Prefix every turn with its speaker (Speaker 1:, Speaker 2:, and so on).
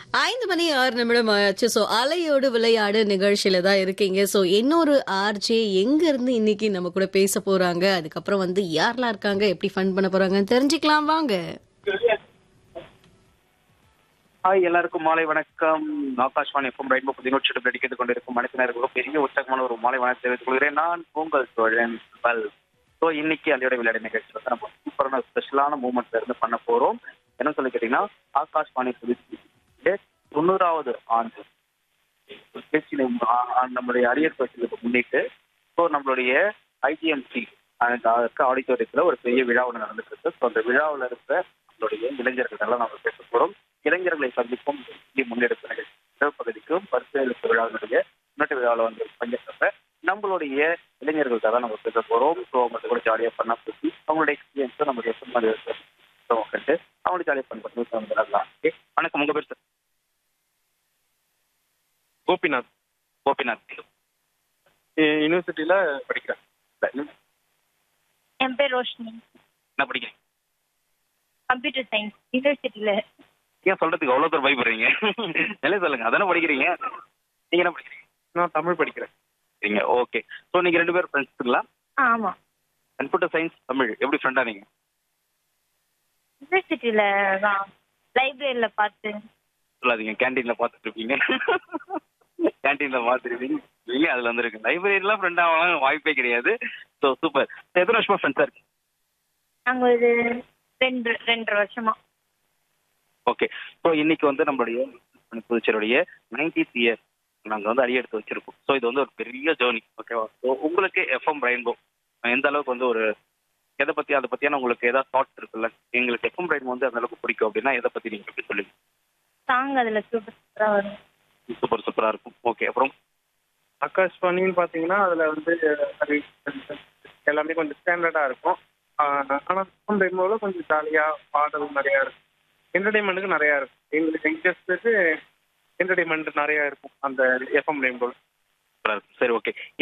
Speaker 1: ஐந்து மணி ஆறு நிமிடம் ஆச்சு ஸோ அலையோடு விளையாடு நிகழ்ச்சியில தான் இருக்கீங்க ஸோ இன்னொரு ஆர்ஜே எங்க இருந்து இன்னைக்கு நம்ம கூட பேச போறாங்க அதுக்கப்புறம் வந்து யாரெல்லாம் இருக்காங்க எப்படி ஃபன் பண்ண போறாங்கன்னு தெரிஞ்சுக்கலாம் வாங்க
Speaker 2: ஹாய் எல்லாருக்கும் மாலை வணக்கம் ஆகாஷ்வாணி எஃப்எம் ரெயின்போ பதினோரு ஷெட் அடிக்கிறது கொண்டிருக்கும் மனிதனர்களுக்கு பெரிய உற்சாகமான ஒரு மாலை வணக்கம் தெரிவித்துக் கொள்கிறேன் நான் உங்கள் தோழன் பல் ஸோ இன்னைக்கு அந்த விளையாட்டு நிகழ்ச்சி வந்து நம்ம சூப்பரான ஸ்பெஷலான மூமெண்ட்ல இருந்து பண்ண போறோம் என்ன சொல்லி கேட்டீங்கன்னா ஆகாஷ்வாணி புதுச்சு தொண்ணூறாவது ஆண்டு நிகழ்ச்சியில ஆ- ஆ- நம்மளுடைய அரியர் பயிற்சிகளுக்கு முன்னிட்டு ஸோ நம்மளுடைய ஐஜிஎம்சி ஆடிட்டோரியத்துல ஒரு பெரிய விழா ஒன்று நடந்துட்டு இருக்கு ஸோ அந்த விழாவில் இருக்க நம்மளுடைய இளைஞர்கள் எல்லாம் நம்ம பேச போறோம் இளைஞர்களை சந்திக்கும் முக்கிய முன்னெடுப்பு நிகழ்ச்சி இரவு பகுதிக்கும் பரிசீலிப்பு விழாவினுடைய முன்னெட்டு விழாவில் வந்து பங்கேற்ற நம்மளுடைய இளைஞர்களுக்காக தான் நம்ம பேச போறோம் ஸோ அவங்க கூட ஜாலியாக பண்ணா பேசி அவங்களுடைய எக்ஸ்பீரியன்ஸை நம்மளுடைய மாதிரி கண்டு அவங்களுடைய ஜாலியாக பண்ண பண்ணி வந்துடலாம் ஓகே வணக்கம் உங்க பேர் சார்
Speaker 3: கோபிநாத்
Speaker 2: கோபிநாத்
Speaker 3: யூனிவர்சிட்டியில படிக்கிறேன்
Speaker 2: இல்ல,
Speaker 4: என் பேர் ரோஷினி
Speaker 2: என்ன படிக்கிறீங்க
Speaker 4: கம்ப்யூட்டர் சயின்ஸ் யூனிவர்சிட்டியில
Speaker 2: ஏன் சொல்றதுக்கு அவ்வளோ தூரம் பயப்படுறீங்க நிலைய சொல்லுங்க அதானே படிக்கிறீங்க நீங்க என்ன படிக்கிறீங்க
Speaker 3: நான் தமிழ் படிக்கிறேன்
Speaker 2: சரிங்க ஓகே ஸோ நீங்க ரெண்டு பேரும் ஃப்ரெண்ட்ஸுங்களா
Speaker 4: ஆ ஆமா
Speaker 2: கம்ப்யூட்டர் சயின்ஸ் தமிழ் எப்படி ஃப்ரெண்டா நீங்க
Speaker 4: யூனிவர்சிட்டியில தான் லைப்ரரியில பார்த்து
Speaker 2: சொல்லாதீங்க கேண்டீன்ல பார்த்துட்டு இருப்பீங்க கேண்டீன்ல பார்த்துருப்பீங்க இல்ல அதுல வந்துருக்கு லைப்ரரிலாம் ஃப்ரெண்ட் ஆகலாம் வாய்ப்பே கிடையாது ஸோ சூப்பர் எத்தனை வருஷமா ஃப்ரெண்ட்ஸா இருக்கு
Speaker 4: நாங்க ஒரு ரெண்டு ரெண்டரை வருஷமா
Speaker 2: ஓகே ஸோ இன்னைக்கு வந்து நம்மளுடைய புதுச்சேரியுடைய நைன்டீத் இயர் நாங்கள் வந்து அடி எடுத்து வச்சிருக்கோம் ஸோ இது வந்து ஒரு பெரிய ஜேர்னி ஓகேவா ஸோ உங்களுக்கு எஃப்எம் ரெயின்போ எந்த அளவுக்கு வந்து ஒரு எதை பத்தி அதை பத்தியான உங்களுக்கு ஏதாவது தாட் இருக்குல்ல எங்களுக்கு எஃப்எம் ரெயின்போ வந்து அந்த அளவுக்கு பிடிக்கும் அப்படின்னா எதை பத்தி நீங்க எப்படி சொல்லுங்க
Speaker 4: சாங் அதுல சூப்பர் சூப்பரா வரும்
Speaker 2: சூப்பர் சூப்பரா இருக்கும் ஓகே அப்புறம்
Speaker 3: ஆகாஷ்வாணின்னு பார்த்தீங்கன்னா அதில் வந்து அது எல்லாமே கொஞ்சம் ஸ்டாண்டர்டாக இருக்கும் ஆனால் ஃபோன் ரெயின்போவில் கொஞ்சம் ஜாலியாக பாடல் நிறையா இருக்கும் என்டர்டைன்மெண்ட்டுக்கு நிறையா இருக்கும் எங்களுக்கு யங்ஸ்டர்ஸுக்கு என்டர்டைன்மெண்ட் நிறையா இருக்கும் அந்த எஃப்எம் ரெயின்போவில்
Speaker 2: சரி ஓகே